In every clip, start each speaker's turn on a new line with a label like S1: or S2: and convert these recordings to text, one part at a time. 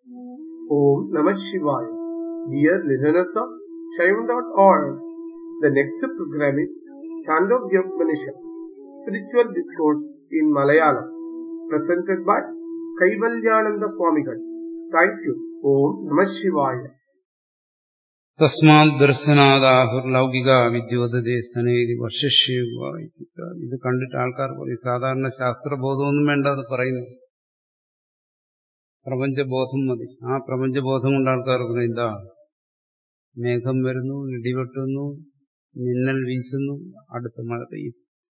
S1: Om Namah Shivaya. Dear listeners of Shaivan.org, the next program is Chandogya Upanishad, Spiritual Discourse in Malayalam, presented by Kaivalyananda Swamigal. Thank you. Om Namah Shivaya.
S2: തസ്മാത് ദർശനാദാഹുർ ലൗകിക വിദ്യോതേ സ്തനേതി വർഷസ്യവ ഇത് കണ്ടിട്ട് ആൾക്കാർ പറയും സാധാരണ ശാസ്ത്രബോധമൊന്നും വേണ്ട അത് പറയുന്നു പ്രപഞ്ചബോധം മതി ആ പ്രപഞ്ചബോധം കൊണ്ട് ആൾക്കാർ പറയും ഇതാ മേഘം വരുന്നു ഇടിവെട്ടുന്നു മിന്നൽ വീശുന്നു അടുത്ത മഴ പെയ്യും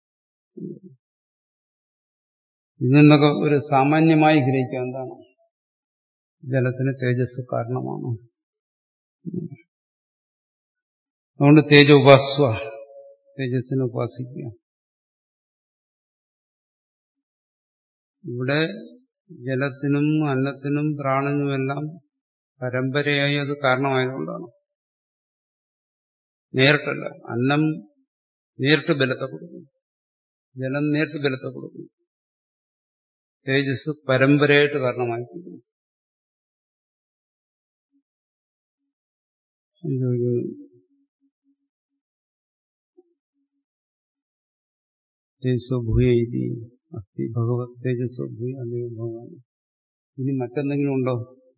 S2: ഇതിന്നൊക്കെ ഒരു സാമാന്യമായി ഗ്രഹിക്കാം എന്താണ് ജലത്തിന് തേജസ് കാരണമാണ് അതുകൊണ്ട് തേജ ഉപാസ്വ തേജസ്സിനെ ഉപാസിക്കുക ഇവിടെ ജലത്തിനും അന്നത്തിനും പ്രാണനുമെല്ലാം പരമ്പരയായി അത് കാരണമായതുകൊണ്ടാണ് നേരിട്ടല്ല അന്നം നേരിട്ട് ബലത്തെ കൊടുക്കും ജലം നേരിട്ട് ബലത്തെ കൊടുക്കും തേജസ് പരമ്പരയായിട്ട് കാരണമായിത്തീരുന്നു തേജസ്സോ ഭൂയ ഇതി അസ്തി ഭഗവത് തേജസ്സോ ഭൂയ അല്ലയോ ഭഗവാൻ ഇനി മറ്റെന്തെങ്കിലും ഉണ്ടോ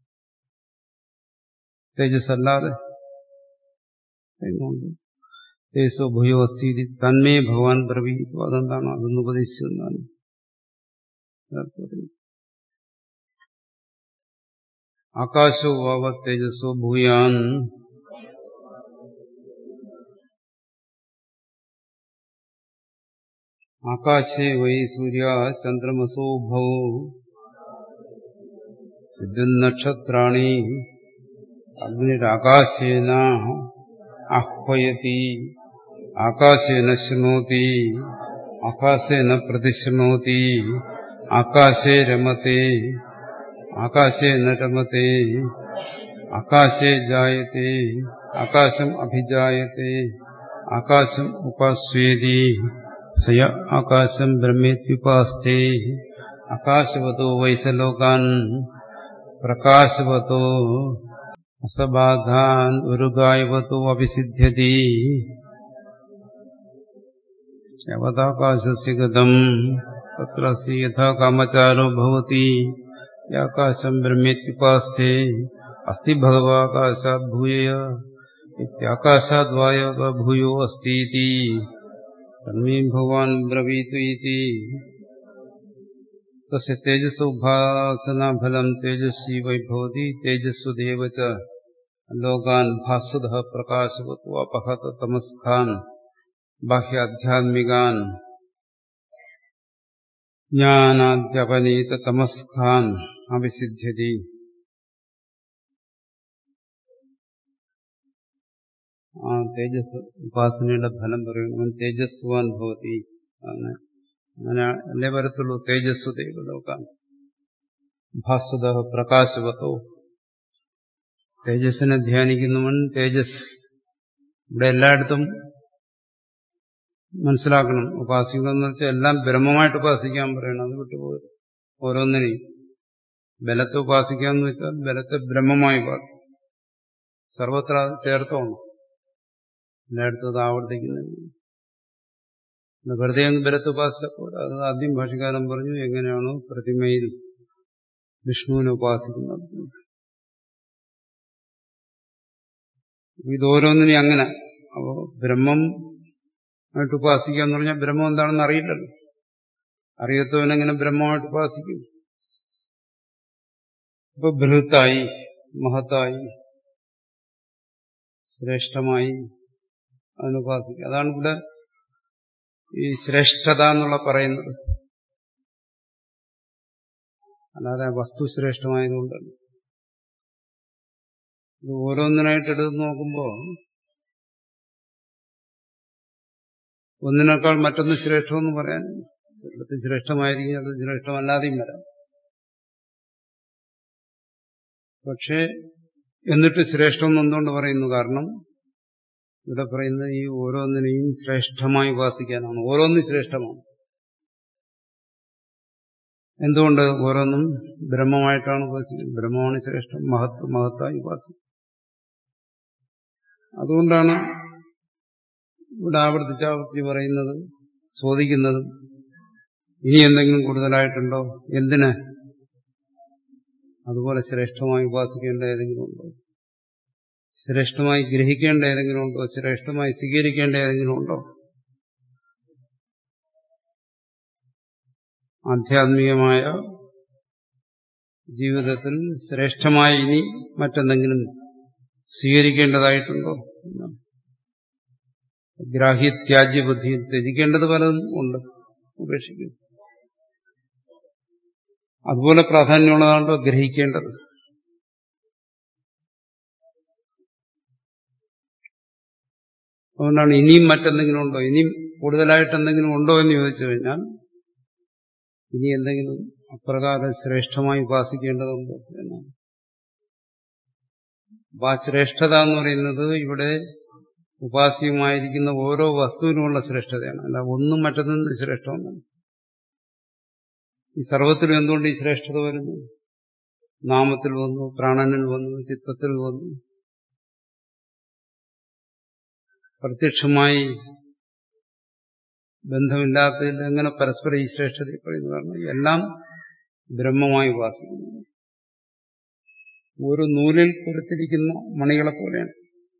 S2: തേജസ് അല്ലാതെ എന്നുണ്ട് തേജസ്സോ ഭൂയോ അസ്തി ഇതി തന്മേ ഭഗവാൻ ബ്രവീതു അതെന്താണ് അതൊന്ന് ഉപദേശിച്ചതെന്നാണ് ആകാശോ വാവ തേജസ്സോ ഭൂയാൻ ആകാശേ വൈ സൂര്യ ചന്ദ്രമസോ ഭൗ വിദ്യുന്നക്ഷത്രാണി അഗ്നിരാകാശേന ആഹ്വയതി ആകാശേന ശൃണോതി ആകാശേന പ്രതിശൃണോതി ആകാശേ രമത്തെ ആകാശേന രമത്തെ ആകാശേ ജായത്തെ ആകാശം അഭിജായത്തെ ആകാശം ഉപാസ്വേതി സയ ആകാശം ബ്രഹ്മേത്യുപാസ്തേ ആകാശവതോ വൈസലോകാൻ പ്രകാശവതോ അസബാധാൻ ഉരുഗായവതോ അഭിസിദ്ധ്യതി യവതാകാശസ്യ ഗതം തത്ര യഥാ കാമചാരോ ഭവതി ആകാശം ബ്രഹ്മേത്യുപാസ്തേ അസ്തി ഭഗവാകാശാത് ഭൂയ ഇത്യാകാശാത് വായവ ഭൂയോ അസ്തീതി തന്മേ ഭഗവാൻ ബ്രവീതു ഇതി തസ്യ തേജസ് ഉപാസനാഫലം തേജസ്വി വൈഭവതി തേജസ്വദേവ ച ലോകാൻ ഭാസുത പ്രകാശവത്വ അപഹത തമസ്ഖാൻ ബാഹ്യാധ്യാത്മികാൻ ജ്ഞാനാദ്യപനീത തമസ്ഖാൻ അവിസിദ്ധ്യതി ആ തേജസ് ഉപാസനയുടെ ഫലം പറയുന്നു തേജസ്വാൻ ഭവതി അങ്ങനെ അല്ലേ വരത്തുള്ളൂ തേജസ് ദൈവലോകാൻ ഭാസ്വത പ്രകാശവത്തോ തേജസ്സിനെ ധ്യാനിക്കുന്നവൻ തേജസ് ഇവിടെ എല്ലായിടത്തും മനസ്സിലാക്കണം ഉപാസിക്കണം എന്ന് വെച്ചാൽ എല്ലാം ബ്രഹ്മമായിട്ട് ഉപാസിക്കാൻ പറയണം അത് വിട്ടുപോയത് ഓരോന്നിനെയും ബലത്തെ ഉപാസിക്കാന്ന് വെച്ചാൽ ബലത്തെ ബ്രഹ്മമായി ഉപാസിക്കും സർവത്ര ചേർത്തോണം എല്ലായിടത്തും അത് ആവർത്തിക്കുന്നില്ല വെറുതെ അങ്ങ് ബലത്തെ ഉപാസിച്ചപ്പോൾ അത് ആദ്യം ഭാഷകാരൻ പറഞ്ഞു എങ്ങനെയാണോ പ്രതിമയിൽ വിഷ്ണുവിനെ ഉപാസിക്കുന്നത് ഇതോരോന്നിനും അങ്ങനെ അപ്പോ ബ്രഹ്മം ആയിട്ട് ഉപാസിക്കുക എന്ന് പറഞ്ഞാൽ ബ്രഹ്മം എന്താണെന്ന് അറിയില്ലല്ലോ അറിയാത്തവനെങ്ങനെ ബ്രഹ്മമായിട്ട് ഉപാസിക്കും ഇപ്പൊ ബൃഹത്തായി മഹത്തായി ശ്രേഷ്ഠമായി അതിനുപാസിക്കുക അതാണ് ഇവിടെ ഈ ശ്രേഷ്ഠത എന്നുള്ള പറയുന്നത് അല്ലാതെ വസ്തു ശ്രേഷ്ഠമായതുകൊണ്ടല്ല ഇത് ഓരോന്നിനായിട്ട് എടുത്ത് നോക്കുമ്പോൾ ഒന്നിനേക്കാൾ മറ്റൊന്ന് ശ്രേഷ്ഠമെന്ന് പറയാൻ ചിലത് ശ്രേഷ്ഠമായിരിക്കും അത് ശ്രേഷ്ഠമല്ലാതെയും വരാം പക്ഷേ എന്നിട്ട് ശ്രേഷ്ഠം എന്തുകൊണ്ട് പറയുന്നു കാരണം ഇവിടെ പറയുന്നത് ഈ ഓരോന്നിനെയും ശ്രേഷ്ഠമായി ഉപാസിക്കാനാണ് ഓരോന്നും ശ്രേഷ്ഠമാണ് എന്തുകൊണ്ട് ഓരോന്നും ബ്രഹ്മമായിട്ടാണ് ഉപാസിക്കുന്നത് ബ്രഹ്മമാണ് ശ്രേഷ്ഠം മഹത്വ മഹത്തായി ഉപാസിക്കുന്നത് അതുകൊണ്ടാണ് ഇവിടെ ആവർത്തിച്ചാവർത്തി പറയുന്നത് ചോദിക്കുന്നത് ഇനി എന്തെങ്കിലും കൂടുതലായിട്ടുണ്ടോ എന്തിന് അതുപോലെ ശ്രേഷ്ഠമായി ഉപാസിക്കേണ്ട ഏതെങ്കിലും ഉണ്ടോ ശ്രേഷ്ഠമായി ഗ്രഹിക്കേണ്ട ഏതെങ്കിലും ഉണ്ടോ ശ്രേഷ്ഠമായി സ്വീകരിക്കേണ്ട ഏതെങ്കിലും ഉണ്ടോ ആധ്യാത്മികമായ ജീവിതത്തിൽ ശ്രേഷ്ഠമായി ഇനി മറ്റെന്തെങ്കിലും സ്വീകരിക്കേണ്ടതായിട്ടുണ്ടോ എന്നാണ് ഗ്രാഹ്യത്യാജ്യ ബുദ്ധി ത്യജിക്കേണ്ടത് പലതും ഉണ്ട് ഉപേക്ഷിക്കുന്നു അതുപോലെ പ്രാധാന്യമുള്ളതാണല്ലോ ഗ്രഹിക്കേണ്ടത് അതുകൊണ്ടാണ് ഇനിയും മറ്റെന്തെങ്കിലും ഉണ്ടോ ഇനിയും കൂടുതലായിട്ട് എന്തെങ്കിലും ഉണ്ടോ എന്ന് ചോദിച്ചു കഴിഞ്ഞാൽ ഇനി എന്തെങ്കിലും അപ്രകാരം ശ്രേഷ്ഠമായി ഉപാസിക്കേണ്ടതുണ്ടോ എന്നാണ് അപ്പൊ ആ ശ്രേഷ്ഠത എന്ന് പറയുന്നത് ഇവിടെ ഉപാസ്യമായിരിക്കുന്ന ഓരോ വസ്തുവിനുമുള്ള ശ്രേഷ്ഠതയാണ് അല്ല ഒന്നും മറ്റൊന്നും ശ്രേഷ്ഠമൊന്നും ഈ സർവത്തിലും എന്തുകൊണ്ട് ഈ ശ്രേഷ്ഠത വരുന്നു നാമത്തിൽ വന്നു പ്രാണനിൽ വന്നു ചിത്തത്തിൽ വന്നു പ്രത്യക്ഷമായി ബന്ധമില്ലാത്തതിൽ എങ്ങനെ പരസ്പരം ഈ ശ്രേഷ്ഠത പറയുന്നതാണ് എല്ലാം ബ്രഹ്മമായി ഉപാസിക്കുന്നു ഒരു നൂലിൽ കൊടുത്തിരിക്കുന്ന മണികളെ പോലെയാണ്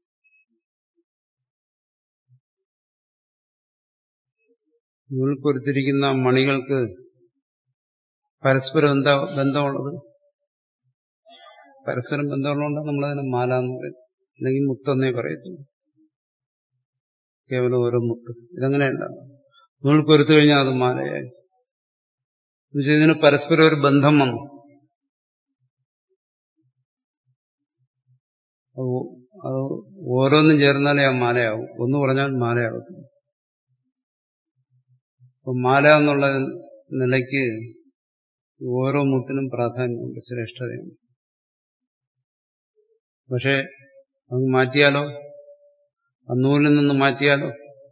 S2: നൂലിൽ കൊടുത്തിരിക്കുന്ന മണികൾക്ക് പരസ്പരം എന്താ ബന്ധമുള്ളത് പരസ്പരം ബന്ധമുള്ളതുകൊണ്ട് നമ്മളതിനെ മാല എന്ന് പറയും അല്ലെങ്കിൽ മുത്തെന്നേ പറയത്തുള്ളൂ കേവലം ഓരോ മുത്ത് ഇതങ്ങനെയല്ല നൂൽ കൊരുത്തു കഴിഞ്ഞാൽ അത് മാലയായി എന്നുവെച്ചാൽ ഇതിന് പരസ്പരം ഒരു ബന്ധം വന്നു അത് ഓരോന്നും ചേർന്നാലേ ആ മാലയാവും ഒന്ന് പറഞ്ഞാൽ മാലയാവത്തില്ല അപ്പൊ മാല എന്നുള്ള നിലയ്ക്ക് ഓരോ മുത്തിനും പ്രാധാന്യമുണ്ട് ശ്രേഷ്ഠതയുണ്ട് പക്ഷെ അത് മാറ്റിയാലോ ആ നൂലിൽ നിന്ന് മാറ്റിയാലോ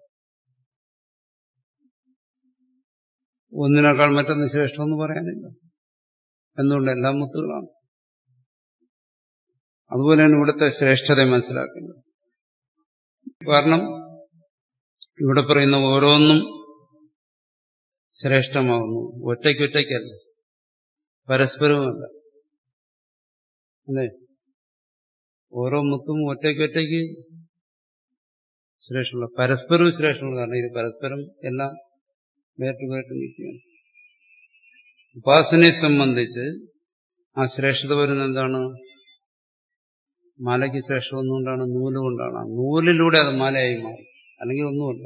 S2: ഒന്നിനേക്കാൾ മറ്റൊന്ന് ശ്രേഷ്ഠമെന്ന് പറയാനില്ല എന്തുകൊണ്ട് എല്ലാം മുത്തുകളാണ് അതുപോലെയാണ് ഇവിടുത്തെ ശ്രേഷ്ഠത മനസ്സിലാക്കുന്നത് കാരണം ഇവിടെ പറയുന്ന ഓരോന്നും ശ്രേഷ്ഠമാകുന്നു ഒറ്റയ്ക്കൊറ്റയ്ക്കല്ല പരസ്പരവുമല്ല അല്ലേ ഓരോ മുത്തും ഒറ്റയ്ക്കൊറ്റയ്ക്ക് ശ്രേഷ്ഠമുള്ള പരസ്പരവും ശ്രേഷ്ഠമുള്ള കാരണം ഇത് പരസ്പരം എല്ലാം വേറിട്ട് വേറിട്ട് നിൽക്കുകയാണ് ഉപാസനയെ സംബന്ധിച്ച് ആ ശ്രേഷ്ഠത വരുന്ന എന്താണ് മാലയ്ക്ക് ശ്രേഷ്ഠം ഒന്നുകൊണ്ടാണ് നൂല് കൊണ്ടാണ് ആ നൂലിലൂടെ അത് മാലയായി മാറും അല്ലെങ്കിൽ ഒന്നുമല്ല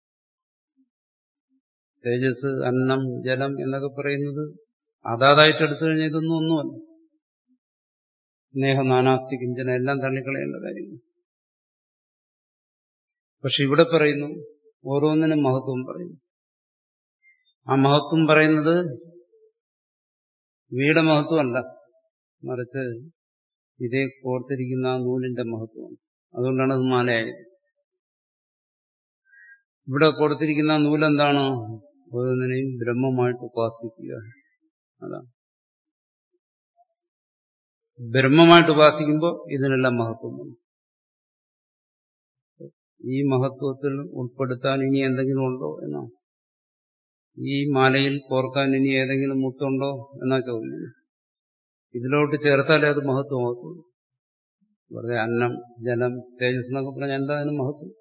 S2: തേജസ് അന്നം ജലം എന്നൊക്കെ പറയുന്നത് അതാതായിട്ട് എടുത്തു കഴിഞ്ഞാൽ ഇതൊന്നും ഒന്നുമല്ല സ്നേഹ നാനാസ്തി കിഞ്ചന എല്ലാം തള്ളിക്കളയേണ്ട കാര്യങ്ങൾ പക്ഷെ ഇവിടെ പറയുന്നു ഓരോന്നിനും മഹത്വം പറയുന്നു ആ മഹത്വം പറയുന്നത് വീടെ മഹത്വമല്ല മറിച്ച് ഇതേ കോർത്തിരിക്കുന്ന ആ നൂലിന്റെ മഹത്വമാണ് അതുകൊണ്ടാണ് അത് മാലയായത് ഇവിടെ കൊടുത്തിരിക്കുന്ന നൂലെന്താണ് ഓരോന്നിനെയും ബ്രഹ്മമായിട്ട് ഉപാസിക്കുക അതാണ് ബ്രഹ്മമായിട്ട് ഉപാസിക്കുമ്പോൾ ഇതിനെല്ലാം മഹത്വമുണ്ട് ഈ മഹത്വത്തിൽ ഉൾപ്പെടുത്താൻ ഇനി എന്തെങ്കിലും ഉണ്ടോ എന്നാ ഈ മാലയിൽ കോർക്കാൻ ഇനി ഏതെങ്കിലും മുത്തുണ്ടോ എന്നാ ചോദ്യം ഇതിലോട്ട് ചേർത്താലേ അത് മഹത്വമാകത്തുള്ളൂ വെറുതെ അന്നം ജലം തേജസ് എന്നൊക്കെ പറഞ്ഞാൽ എന്താ അതിന് മഹത്വം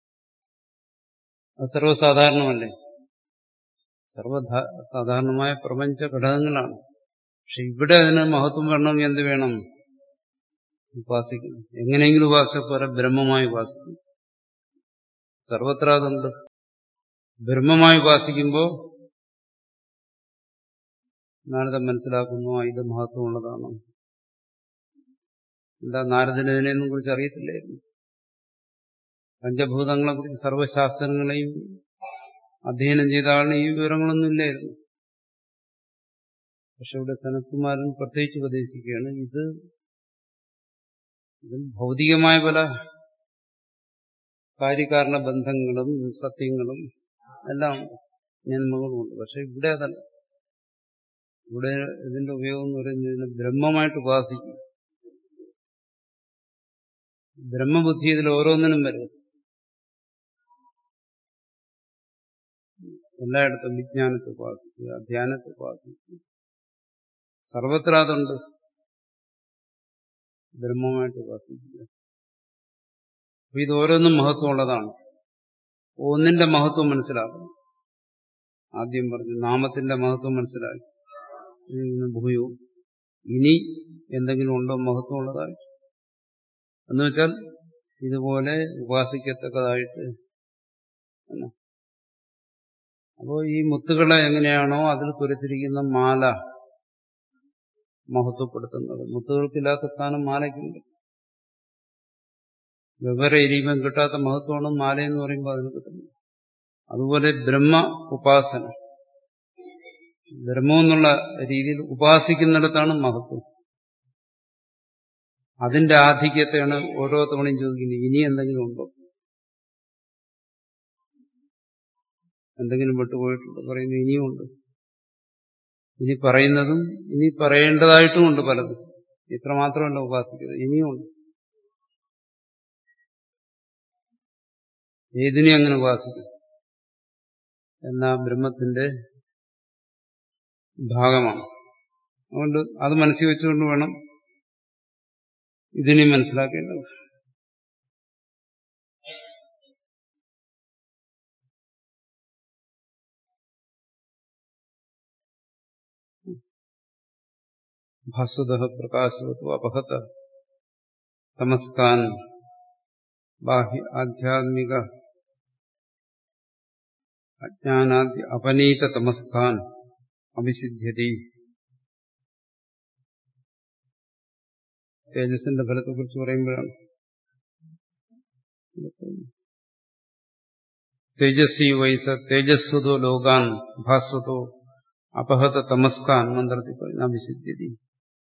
S2: അത് സർവ്വസാധാരണമല്ലേ സർവ്വ സാധാരണമായ പ്രപഞ്ച ഘടകങ്ങളാണ് പക്ഷെ ഇവിടെ അതിന് മഹത്വം വരണമെങ്കിൽ എന്ത് വേണം ഉപാസിക്കണം എങ്ങനെയെങ്കിലും ഉപാസിക്കപ്പോരെ ബ്രഹ്മമായി ഉപാസിക്കും സർവത്ര അതുണ്ട് ബ്രഹ്മമായി ഉപാസിക്കുമ്പോൾ നാരദൻ മനസ്സിലാക്കുന്നു ആ ഇത് മഹത്വമുള്ളതാണ് എന്താ നാരദന് ഇതിനെയൊന്നും കുറിച്ച് അറിയത്തില്ലായിരുന്നു പഞ്ചഭൂതങ്ങളെ കുറിച്ച് സർവശാസ്ത്രങ്ങളെയും അധ്യയനം ചെയ്ത ആളിന് ഈ വിവരങ്ങളൊന്നും ഇല്ലായിരുന്നു പക്ഷെ ഇവിടെ സനത്കുമാരൻ പ്രത്യേകിച്ച് ഉപദേശിക്കുകയാണ് ഇത് ഇതിൽ ഭൗതികമായ പല കാര്യകാരണ ബന്ധങ്ങളും സത്യങ്ങളും എല്ലാം ജന്മങ്ങളുമുണ്ട് പക്ഷെ ഇവിടെ അതല്ല ഇവിടെ ഇതിന്റെ ഉപയോഗം എന്ന് പറയുന്നത് ഇതിനെ ബ്രഹ്മമായിട്ട് ഉപാസിക്കും ബ്രഹ്മബുദ്ധി ഇതിൽ ഓരോന്നിനും വരും എല്ലായിടത്തും വിജ്ഞാനത്തെ ഉപാസിക്കുക ധ്യാനത്തെ ഉപാസിക്കുക സർവത്ര അതുണ്ട് ബ്രഹ്മമായിട്ട് ഉപാസിക്കുക അപ്പൊ ഇത് ഓരോന്നും മഹത്വമുള്ളതാണ് ഒന്നിന്റെ മഹത്വം മനസ്സിലാക്കണം ആദ്യം പറഞ്ഞു നാമത്തിന്റെ മഹത്വം മനസ്സിലാക്കി ഭൂയോ ഇനി എന്തെങ്കിലും ഉണ്ടോ മഹത്വമുള്ളതായി എന്ന് വെച്ചാൽ ഇതുപോലെ ഉപാസിക്കത്തക്കതായിട്ട് അപ്പോൾ ഈ മുത്തുകളെ എങ്ങനെയാണോ അതിൽ കുരച്ചിരിക്കുന്ന മാല മഹത്വപ്പെടുത്തുന്നത് മുത്തുകൾക്കില്ലാത്ത സ്ഥാനം മാലയ്ക്കുണ്ട് വെവ്വേറെ എരിയുമ്പം കിട്ടാത്ത മഹത്വമാണ് മാല എന്ന് പറയുമ്പോൾ അതിന് കിട്ടുന്നത് അതുപോലെ ബ്രഹ്മ ഉപാസന ബ്രഹ്മം എന്നുള്ള രീതിയിൽ ഉപാസിക്കുന്നിടത്താണ് മഹത്വം അതിന്റെ ആധിക്യത്തെയാണ് ഓരോ തവണയും ചോദിക്കുന്നത് ഇനി എന്തെങ്കിലും ഉണ്ടോ എന്തെങ്കിലും വിട്ടുപോയിട്ടുണ്ട് പറയുന്നു ഇനിയുമുണ്ട് ഇനി പറയുന്നതും ഇനി പറയേണ്ടതായിട്ടുമുണ്ട് പലതും ഇത്ര മാത്രമല്ല ഉപാസിക്കുന്നത് ഇനിയുമുണ്ട് ഏതിനെ അങ്ങനെ ഉപാസിക്കും എന്നാ ബ്രഹ്മത്തിന്റെ ഭാഗമാണ് അതുകൊണ്ട് അത് മനസ്സിൽ വെച്ചുകൊണ്ട് വേണം ഇതിനെ മനസ്സിലാക്കേണ്ടത് ഭാസുത പ്രകാശവത്തു അപഹത തമസ്കാൻ ബാഹ്യ ആധ്യാത്മിക അജ്ഞാനാദ്യ അപനീത തമസ്കാൻ അഭിസിദ്ധ്യതി തേജസ്സിന്റെ ഫലത്തെക്കുറിച്ച് പറയുമ്പോഴാണ് തേജസ്വി വൈസ തേജസ്വതോ ലോകാൻ ഭാസ്വതോ അപഹത തമസ്കാൻ മന്ത്രത്തിൽ പറയുന്ന അഭിസിദ്ധ്യതി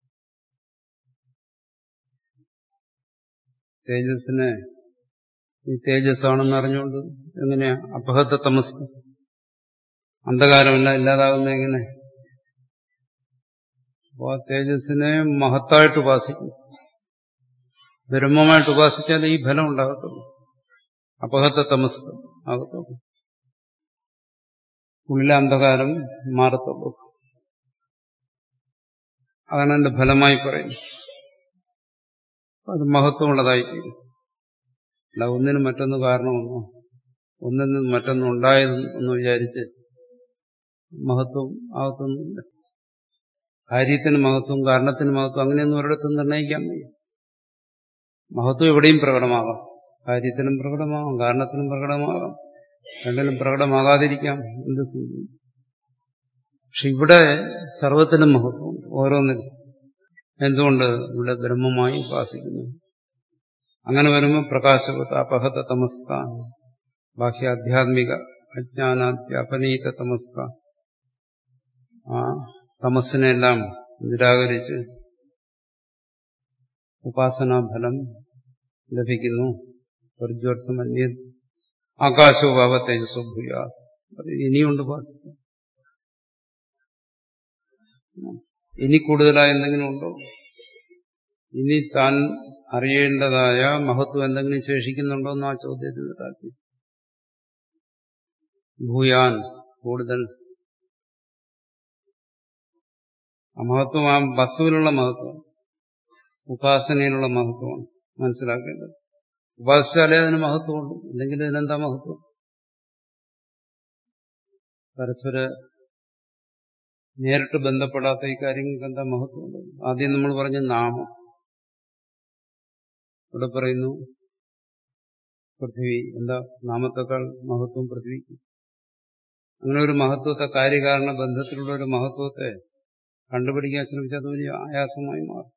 S2: തേജസ്സിനെ ഈ തേജസ്സാണെന്ന് അറിഞ്ഞുകൊണ്ട് എങ്ങനെയാ അപഹത തമസ് അന്ധകാരമല്ല ഇല്ലാതാകുന്ന എങ്ങനെ അപ്പോൾ ആ തേജസ്സിനെ മഹത്തായിട്ട് ഉപാസിക്കും ബ്രഹ്മമായിട്ട് ഉപാസിച്ചാൽ ഈ ഫലം ഉണ്ടാകത്തുള്ളൂ അപഹത്ത തമസ് ആകത്തുള്ളൂ ഉള്ളിലെ അന്ധകാരം മാറത്തുള്ളൂ അതാണ് എന്റെ ഫലമായി പറയുന്നത് അത് മഹത്വമുള്ളതായിത്തീരും അല്ല ഒന്നിനും മറ്റൊന്ന് കാരണമൊന്നോ ഒന്നിൽ നിന്ന് മറ്റൊന്നും ഉണ്ടായതെന്ന് വിചാരിച്ച് മഹത്വം ആകത്തൊന്നുമില്ല കാര്യത്തിന് മഹത്വം കാരണത്തിന് മഹത്വം അങ്ങനെയൊന്നും ഒരിടത്തും നിർണ്ണയിക്കാൻ വയ്യ മഹത്വം എവിടെയും പ്രകടമാകാം കാര്യത്തിനും പ്രകടമാകാം കാരണത്തിനും പ്രകടമാകാം രണ്ടിനും പ്രകടമാകാതിരിക്കാം എന്ത് സംഭവിക്കും പക്ഷെ ഇവിടെ സർവത്തിനും മഹത്വം ഓരോന്നിനും എന്തുകൊണ്ട് ഇവിടെ ബ്രഹ്മമായി ഉപാസിക്കുന്നു അങ്ങനെ വരുമ്പോൾ പ്രകാശവത്ത് അപഹത തമസ്ക ബാഹ്യാധ്യാത്മിക അജ്ഞാനാധ്യാപനീത തമസ്ക ആ തമസ്സിനെല്ലാം നിരാകരിച്ച് ഉപാസനാഫലം ലഭിക്കുന്നു ഊർജ്ജോർത്ഥമന്യ ആകാശോഭാവ തേജസ്സോ ഭൂയ അത് ഇനിയുണ്ട് ഉപാസിക്കും ഇനി കൂടുതലായി എന്തെങ്കിലും ഉണ്ടോ ഇനി താൻ അറിയേണ്ടതായ മഹത്വം എന്തെങ്കിലും ശേഷിക്കുന്നുണ്ടോ എന്ന് ആ ചോദ്യത്തിന് താല്പര്യം ഭൂയാൻ കൂടുതൽ ആ മഹത്വം ആ വസ്തുവിലുള്ള മഹത്വം ഉപാസനയിലുള്ള മഹത്വമാണ് മനസ്സിലാക്കേണ്ടത് ഉപാസിച്ചാലേ അതിന് മഹത്വമുള്ളൂ ഇല്ലെങ്കിൽ ഇതിനെന്താ മഹത്വം പരസ്പര നേരിട്ട് ബന്ധപ്പെടാത്ത ഈ കാര്യങ്ങൾക്ക് എന്താ മഹത്വമുണ്ട് ആദ്യം നമ്മൾ പറഞ്ഞ നാമം ഇവിടെ പറയുന്നു പൃഥ്വി എന്താ നാമത്തെക്കാൾ മഹത്വം പൃഥ്വിക്ക് അങ്ങനെ ഒരു മഹത്വത്തെ കാര്യകാരണ ബന്ധത്തിലുള്ള ഒരു മഹത്വത്തെ കണ്ടുപിടിക്കാൻ ശ്രമിച്ചാൽ അത് വലിയ ആയാസമായി മാറും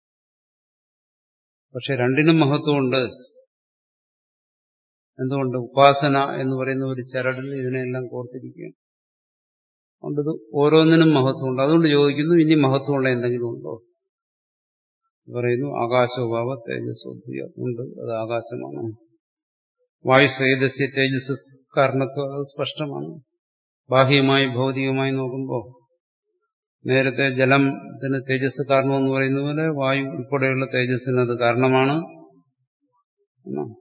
S2: പക്ഷെ രണ്ടിനും മഹത്വമുണ്ട് എന്തുകൊണ്ട് ഉപാസന എന്ന് പറയുന്ന ഒരു ചരടിൽ ഇതിനെല്ലാം കോർത്തിരിക്കുകയാണ് അതുകൊണ്ട് ഇത് ഓരോന്നിനും മഹത്വമുണ്ട് അതുകൊണ്ട് ചോദിക്കുന്നു ഇനി മഹത്വമുള്ള എന്തെങ്കിലും ഉണ്ടോ പറയുന്നു ആകാശോഭാവ തേജസ്വഭൂയ ഉണ്ട് അത് ആകാശമാണ് വായുസ് ഏതസ്യ തേജസ് കാരണത്വം അത് സ്പഷ്ടമാണ് ബാഹ്യമായി ഭൗതികമായി നോക്കുമ്പോൾ നേരത്തെ ജലത്തിന് തേജസ് കാരണമെന്ന് പറയുന്ന പോലെ വായു ഉൾപ്പെടെയുള്ള തേജസ്സിന് അത് കാരണമാണ് എന്നാണ്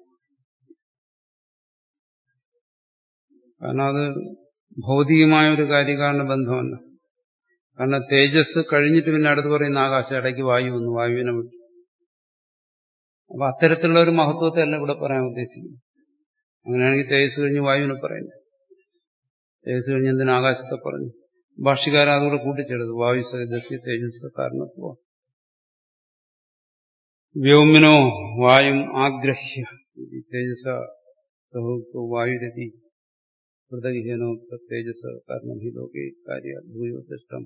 S2: കാരണം അത് ഭൗതികമായ ഒരു കാര്യകാരണ ബന്ധമല്ല കാരണം തേജസ് കഴിഞ്ഞിട്ട് പിന്നെ അടുത്ത് പറയുന്ന ആകാശം ഇടയ്ക്ക് വായു വന്നു വായുവിനെ വിട്ടു അപ്പൊ അത്തരത്തിലുള്ള ഒരു മഹത്വത്തെ അല്ല ഇവിടെ പറയാൻ ഉദ്ദേശിക്കുന്നത് അങ്ങനെയാണെങ്കിൽ തേജസ് കഴിഞ്ഞ് വായുവിനെ പറയുന്നു തേജസ് കഴിഞ്ഞ് എന്തിനാ ആകാശത്തെ പറഞ്ഞു ഭാഷ്യകാരൻ അതുകൂടെ കൂട്ടിച്ചെടുത്തു വായു സദസ്യ തേജസ് കാരണത്വ വ്യോമിനോ വായും ആഗ്രഹ്യ തേജസ സഹോത്വ വായുരതി ഹൃദയഹീനോ തേജസ് കാരണം ഹി ലോകേ കാര്യ ഭൂയോ ദൃഷ്ടം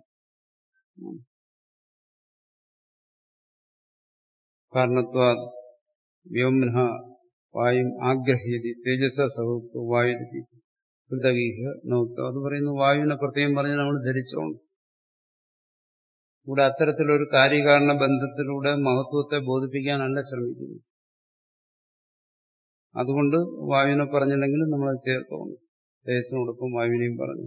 S2: കാരണത്വാ വ്യോമിന വായും ആഗ്രഹ്യതി തേജസ സഹോത്വ വായുരതി ഹൃദഗീഹ നോക്ക അത് പറയുന്നു വായുവിനെ പ്രത്യേകം പറഞ്ഞ് നമ്മൾ ധരിച്ചോണം ഇവിടെ അത്തരത്തിലൊരു കാര്യകാരണ ബന്ധത്തിലൂടെ മഹത്വത്തെ ബോധിപ്പിക്കാനല്ല ശ്രമിക്കുന്നത് അതുകൊണ്ട് വായുവിനെ പറഞ്ഞില്ലെങ്കിലും നമ്മൾ ചേർത്തോണം തേജസ്സിനോടൊപ്പം വായുവിനെയും പറഞ്ഞു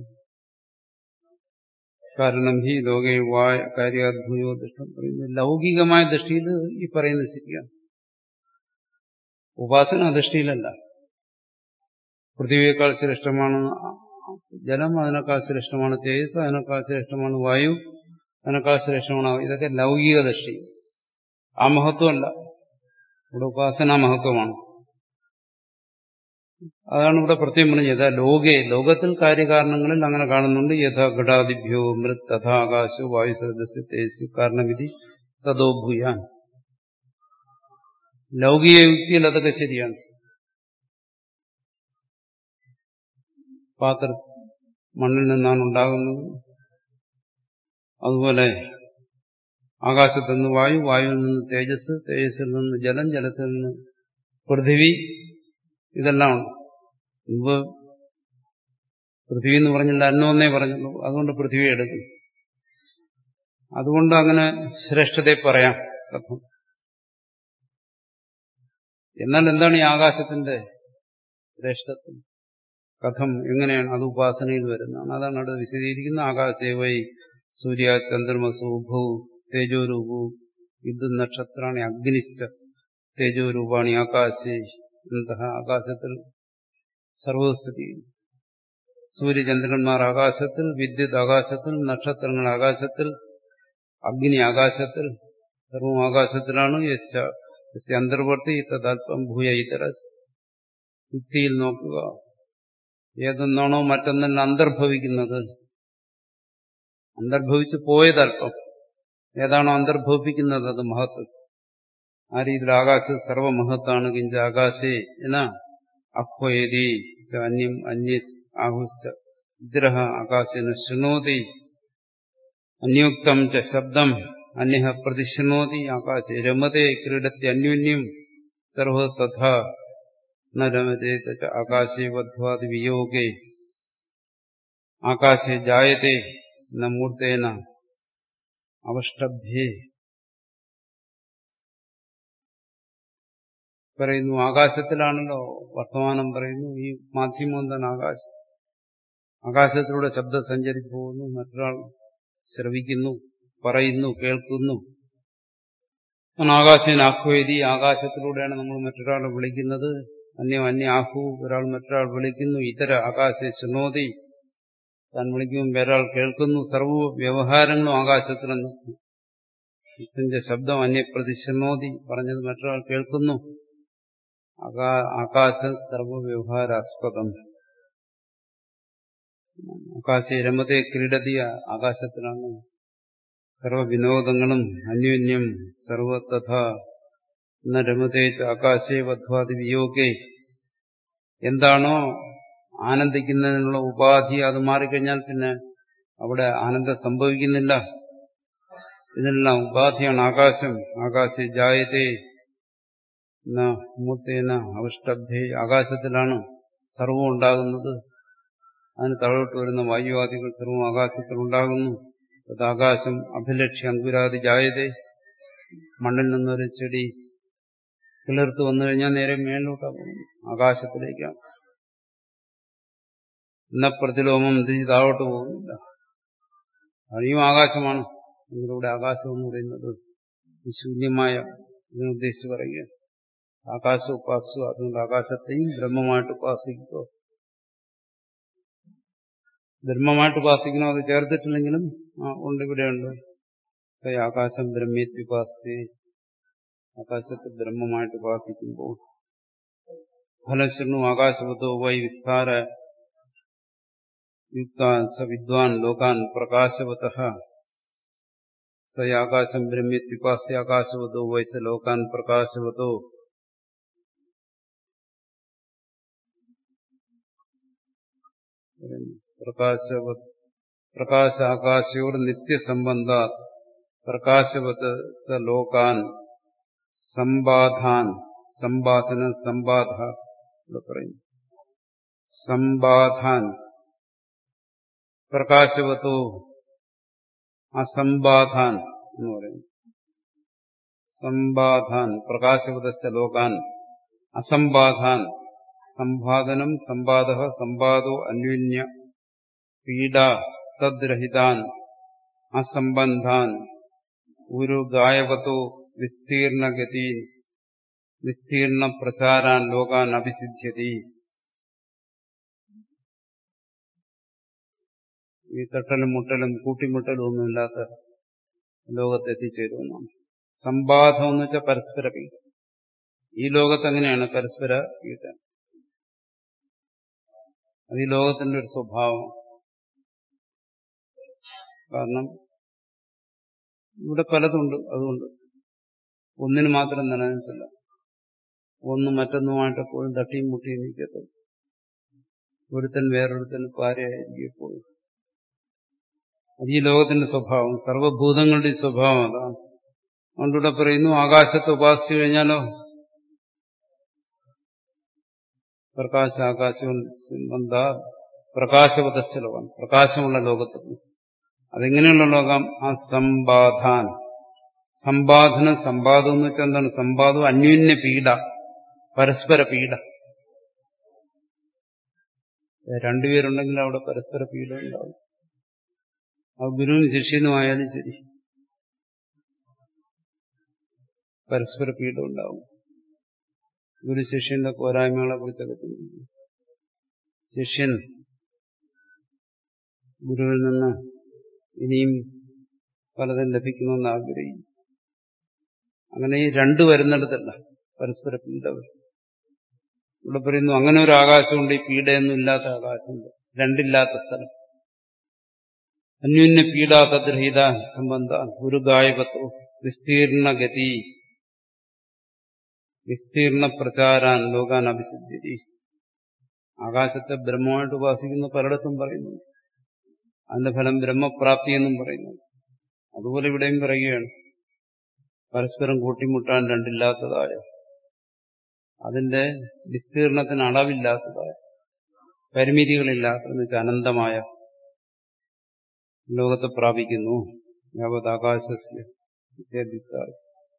S2: കാരണം ഹി ലോകെ വായ കാര്യാദ്ഭൂയോ ദൃഷ്ടം പറയുന്നു ലൗകികമായ ദൃഷ്ടിയിൽ ഈ പറയുന്നത് ശരിയാണ് ഉപാസന ദൃഷ്ടിയിലല്ല പൃഥ്വിയേക്കാൾ ശ്രേഷ്ഠമാണ് ജലം അതിനേക്കാൾ ശ്രേഷ്ഠമാണ് തേജസ് അതിനേക്കാൾ ശ്രേഷ്ഠമാണ് വായു അതിനേക്കാൾ ശ്രേഷ്ഠമാണ് ഇതൊക്കെ ലൗകിക ദൃഷ്ടി ആ മഹത്വമല്ല ഇവിടെ ഉപാസന മഹത്വമാണ് അതാണ് ഇവിടെ പ്രത്യേകം പറഞ്ഞത് യഥാ ലോകെ ലോകത്തിൽ കാര്യകാരണങ്ങളിൽ അങ്ങനെ കാണുന്നുണ്ട് യഥാ ഘടാദിഭ്യോ മൃത് തഥാ ആകാശോ വായു സദസ്യ തേജസ് കാരണവിധി തതോ ഭൂയാൻ ലൗകിക യുക്തിയിൽ അതൊക്കെ ശരിയാണ് പാത്ര മണ്ണിൽ നിന്നാണ് ഉണ്ടാകുന്നത് അതുപോലെ ആകാശത്തു നിന്ന് വായു വായുവിൽ നിന്ന് തേജസ് തേജസ്സിൽ നിന്ന് ജലം ജലത്തിൽ നിന്ന് പൃഥിവി ഇതെല്ലാം ഉണ്ട് മുമ്പ് പൃഥ്വി എന്ന് പറഞ്ഞില്ല അന്നൊന്നേ പറഞ്ഞുള്ളൂ അതുകൊണ്ട് പൃഥ്വി എടുക്കും അതുകൊണ്ട് അങ്ങനെ ശ്രേഷ്ഠതയെ പറയാം കഥം എന്നാൽ എന്താണ് ഈ ആകാശത്തിന്റെ ശ്രേഷ്ഠത്വം കഥം എങ്ങനെയാണ് അത് ഉപാസനയിൽ വരുന്നതാണ് അതാണ് അവിടെ വിശദീകരിക്കുന്ന ആകാശേവൈ സൂര്യ ചന്ദ്രമസു ഭൂ തേജോരൂപു ഇത് നക്ഷത്രാണി അഗ്നിശ്ച തേജോരൂപാണി ആകാശേ എന്ത ആകാശത്തിൽ സർവസ്ഥിതി സൂര്യചന്ദ്രന്മാർ ആകാശത്തിൽ വിദ്യുത് ആകാശത്തിൽ നക്ഷത്രങ്ങൾ ആകാശത്തിൽ അഗ്നി ആകാശത്തിൽ സർവം ആകാശത്തിലാണ് യച്ച അന്തർവർത്തി തദൽപ്പം ഭൂയ ഇതര യുക്തിയിൽ നോക്കുക ഏതെന്നാണോ മറ്റൊന്നിൽ അന്തർഭവിക്കുന്നത് അന്തർഭവിച്ചു പോയതൽപ്പം ഏതാണോ അന്തർഭവിപ്പിക്കുന്നത് അത് മഹത്വം ആ രീതിയിൽ ആകാശം സർവമഹത്താണ് കിഞ്ച ആകാശേ എന്ന അഹ്വയതി അന്യം അന്യ ആഹുസ്ത വിഗ്രഹ ആകാശേന ശൃണോതി അന്യോക്തം ച ശബ്ദം അന്യ പ്രതിശൃണോതി ആകാശേ രമതേ ക്രീഡത്തി അന്യോന്യം സർവ തഥാ ന രമതേ ച ആകാശേ വധ്വാതി വിയോഗേ ആകാശേ ജായത്തെ ന മൂർത്തേന അവഷ്ടഭ്യേ പറയുന്നു ആകാശത്തിലാണല്ലോ വർത്തമാനം പറയുന്നു ഈ മാധ്യമം എന്താണ് ആകാശം ആകാശത്തിലൂടെ ശബ്ദം സഞ്ചരിച്ചു പോകുന്നു മറ്റൊരാൾ ശ്രവിക്കുന്നു പറയുന്നു കേൾക്കുന്നു ആകാശന് ആഹ്വേദി ആകാശത്തിലൂടെയാണ് നമ്മൾ മറ്റൊരാളെ വിളിക്കുന്നത് അന്യം അന്യ ആഹു ഒരാൾ മറ്റൊരാൾ വിളിക്കുന്നു ഇതര ആകാശ ശുനോതി താൻ വിളിക്കുമ്പോൾ വേറൊരാൾ കേൾക്കുന്നു സർവ വ്യവഹാരങ്ങളും ആകാശത്തിൽ ഇതിന്റെ ശബ്ദം അന്യപ്രതിശനോതി പറഞ്ഞത് മറ്റൊരാൾ കേൾക്കുന്നു ആകാശ സർവവ്യവഹാരാസ്പദം ആകാശ രമത്തെ ക്രീഡതിയ ആകാശത്തിലാണ് സർവവിനോദങ്ങളും അന്യോന്യം സർവതഥ എന്ന രമതേ ആകാശേ വധ്വാതി വിയോഗേ എന്താണോ ആനന്ദിക്കുന്നതിനുള്ള ഉപാധി അത് മാറിക്കഴിഞ്ഞാൽ പിന്നെ അവിടെ ആനന്ദം സംഭവിക്കുന്നില്ല ഇതിനെല്ലാം ഉപാധിയാണ് ആകാശം ആകാശെ ജായതേ മൂർത്തേന അവിഷ്ടബ്ധേ ആകാശത്തിലാണ് സർവം ഉണ്ടാകുന്നത് അതിന് തഴോട്ട് വരുന്ന വായുവാദികൾ സർവം ആകാശത്തിൽ ഉണ്ടാകുന്നു അത് ആകാശം അഭിലക്ഷ്യ അങ്കുരാതി ജായതേ മണ്ണിൽ നിന്നൊരു ചെടി കിളിർത്ത് വന്നു കഴിഞ്ഞാൽ നേരെ മേളിലോട്ടാണ് പോകുന്നത് ആകാശത്തിലേക്കാണ് എന്ന പ്രതിലോമം തിരിച്ച് താഴോട്ട് പോകുന്നില്ല അണിയും ആകാശമാണ് നിങ്ങളിവിടെ ആകാശം എന്ന് പറയുന്നത് ഈ ശൂന്യമായ ഇതിനുദ്ദേശിച്ച് പറയുക ആകാശം ഉപാസിച്ചു അതുകൊണ്ട് ആകാശത്തെയും ബ്രഹ്മമായിട്ട് ഉപാസിക്കുക ബ്രഹ്മമായിട്ട് ഉപാസിക്കണം അത് ചേർത്തിട്ടില്ലെങ്കിലും ആ ഉണ്ട് ഇവിടെയുണ്ട് സ ആകാശം ബ്രഹ്മേത്യുപാസ്തി ആകാശത്തെ ബ്രഹ്മമായിട്ട് ഉപാസിക്കുമ്പോൾ ഫലശൃണു ആകാശവത്തോ വൈ വിസ്താര യുക്താൻ സ വിദ്വാൻ ലോകാൻ പ്രകാശവത സ ആകാശം ബ്രഹ്മേത്യുപാസ്തി ആകാശവതോ വൈ സ ലോകാൻ പ്രകാശവതോ പ്രകാശവത് പ്രകാശാകാശയോർ നിത്യസംബന്ധ പ്രകാശവത് ലോകാൻ സമ്പാധാൻ സമ്പാദന സമ്പാദ ഇവിടെ പറയുന്നു സമ്പാധാൻ പ്രകാശവത്തോ അസമ്പാധാൻ എന്ന് പറയുന്നു സമ്പാധാൻ പ്രകാശവതശ്ച ലോകാൻ അസമ്പാധാൻ സമ്പാദനം സമ്പാദ സമ്പാദോ അന്യോന്യ പീഡ തദ്രഹിതാൻ അസംബന്ധാൻ ഒരു ഗായവത്തോ വിസ്തീർണഗതീൻ വിസ്തീർണ പ്രചാരാൻ ലോകാൻ അഭിസിദ്ധ്യതി ഈ തട്ടലും മുട്ടലും കൂട്ടിമുട്ടലും ഒന്നുമില്ലാത്ത ലോകത്തെത്തിച്ചേരുമെന്നാണ് സമ്പാദം എന്ന് വെച്ചാൽ പരസ്പര പീഡ ഈ ലോകത്ത് അങ്ങനെയാണ് പരസ്പര പീഡ അത് ഈ ലോകത്തിന്റെ ഒരു സ്വഭാവം കാരണം ഇവിടെ പലതുണ്ട് അതുകൊണ്ട് ഒന്നിന് മാത്രം നിലനിൽക്കില്ല ഒന്നും മറ്റൊന്നുമായിട്ട് എപ്പോഴും തട്ടിയും മുട്ടിയും നിൽക്കത്തുള്ളൂ ഒരുത്തൻ വേറൊരുത്തന് പാരയായിരിക്കും എപ്പോഴും അത് ഈ ലോകത്തിന്റെ സ്വഭാവം സർവഭൂതങ്ങളുടെ സ്വഭാവം അതാണ് അതുകൊണ്ടിവിടെ പറയുന്നു ആകാശത്ത് ഉപാസിച്ചു കഴിഞ്ഞാലോ പ്രകാശ ആകാശവും എന്താ പ്രകാശവതസ്ഥ ലോകം പ്രകാശമുള്ള ലോകത്ത് അതെങ്ങനെയുള്ള ലോകം ആ സമ്പാധാൻ സമ്പാദനം സമ്പാദം എന്ന് വെച്ചാൽ എന്താണ് സമ്പാദം അന്യോന്യ പീഡ പരസ്പര പീഡ രണ്ടുപേരുണ്ടെങ്കിൽ അവിടെ പരസ്പര പീഡ ഉണ്ടാവും ആ ഗുരുവിന് ശിഷ്യനുമായാലും ശരി പരസ്പര പീഡ ഉണ്ടാവും ഗുരു ശിഷ്യന്റെ പോരായ്മകളെ കുറിച്ചൊക്കെ ശിഷ്യൻ ഗുരുവിൽ നിന്ന് ഇനിയും പലതും ലഭിക്കണമെന്ന് ആഗ്രഹിക്കും അങ്ങനെ ഈ രണ്ടു വരുന്നിടത്തല്ല പരസ്പര പീഡ ഇവിടെ പറയുന്നു അങ്ങനെ ഒരു ആകാശമുണ്ട് ഈ പീഡയൊന്നും ഇല്ലാത്ത ആകാശമുണ്ട് രണ്ടില്ലാത്ത സ്ഥലം അന്യോന്യ പീഡാ തദ്രഹിത സംബന്ധ ഒരു ഗായകത്വ വിസ്തീർണഗതി വിസ്തീർണ പ്രചാരാൻ ലോകാൻ അഭിസിദ്ധി ആകാശത്തെ ബ്രഹ്മമായിട്ട് ഉപാസിക്കുന്ന പലയിടത്തും പറയുന്നു അതിന്റെ ഫലം ബ്രഹ്മപ്രാപ്തി എന്നും പറയുന്നു അതുപോലെ ഇവിടെയും പറയുകയാണ് പരസ്പരം കൂട്ടിമുട്ടാൻ രണ്ടില്ലാത്തതായ അതിന്റെ വിസ്തീർണത്തിന് അളവില്ലാത്തതായ പരിമിതികളില്ലാത്ത എന്ന് വെച്ചാൽ അനന്തമായ ലോകത്തെ പ്രാപിക്കുന്നു യാവത് ആകാശസ്യ ഇത്യാദിത്താൽ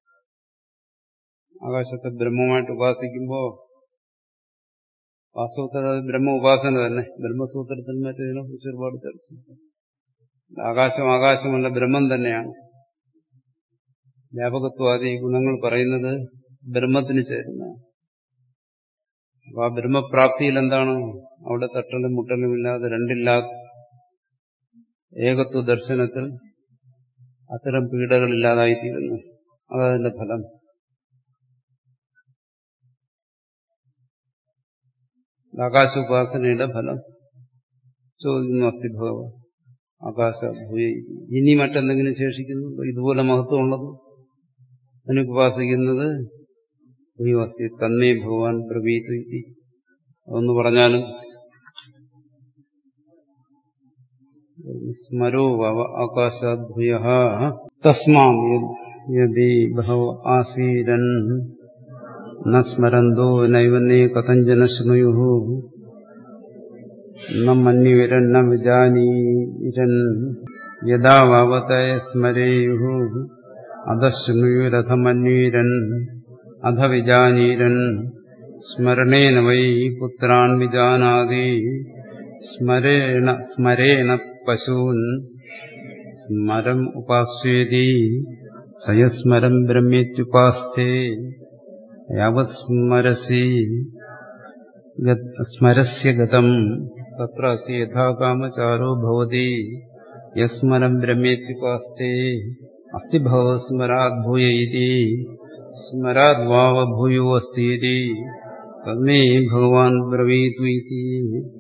S2: ആകാശത്തെ ബ്രഹ്മമായിട്ട് ഉപാസിക്കുമ്പോൾ വാസ്തവത്തിൽ അത് ബ്രഹ്മ ഉപാസന തന്നെ ബ്രഹ്മസൂത്രത്തിൽ മറ്റേതിനെ കുറിച്ച് ഒരുപാട് ചർച്ച ആകാശം ആകാശമല്ല ബ്രഹ്മം തന്നെയാണ് വ്യാപകത്വാദി ഗുണങ്ങൾ പറയുന്നത് ബ്രഹ്മത്തിന് ചേരുന്ന അപ്പൊ ആ ബ്രഹ്മപ്രാപ്തിയിൽ എന്താണ് അവിടെ തട്ടലും മുട്ടലും ഇല്ലാതെ രണ്ടില്ലാത്ത ഏകത്വ ദർശനത്തിൽ അത്തരം പീഡകളില്ലാതായിത്തീരുന്നു അതതിന്റെ ഫലം ആകാശോപാസനയുടെ ഫലം ചോദിക്കുന്നു അസ്ഥി ഭഗവാൻ ആകാശ ഭൂയ ഇനി മറ്റെന്തെങ്കിലും ശേഷിക്കുന്നുണ്ടോ ഇതുപോലെ മഹത്വമുള്ളത് അതിനൊക്കെ ഉപാസിക്കുന്നത് ഭൂയവസ്തി തന്മേ ഭഗവാൻ പ്രവീതു ഇതി അതൊന്ന് പറഞ്ഞാലും സ്മരോ വവ ആകാശാത് ഭൂയ തസ്മാം യദി ബഹവ ആസീരൻ न स्मरन्तो नैव ने कथञ्चन शृणुयुः न मन्युरन्न विजानीरन् यदा वावतय स्मरेयुः अध शृणुयुरथ मन्युरन् अध विजानीरन् स्मरणेन वै पुत्रान् विजानाति स्मरेण स्मरेण पशून् സ്മരം ഉപാസ്യേതി സയസ്മരം ബ്രഹ്മേത്യുപാസ്തേ യാവത് സ്മരസി സ്മരസ്യ ഗതം തത്ര അസി യഥാകാമചാരോ ഭവതി യസ്മരം ബ്രഹ്മേത്യുപാസ്തേ അസ്തി ഭവ സ്മരാത് ഭൂയ ഇതി സ്മരാദ്വാവ ഭൂയോ അസ്തി ഇതി തന്മേ ഭഗവാൻ ബ്രവീതു ഇതി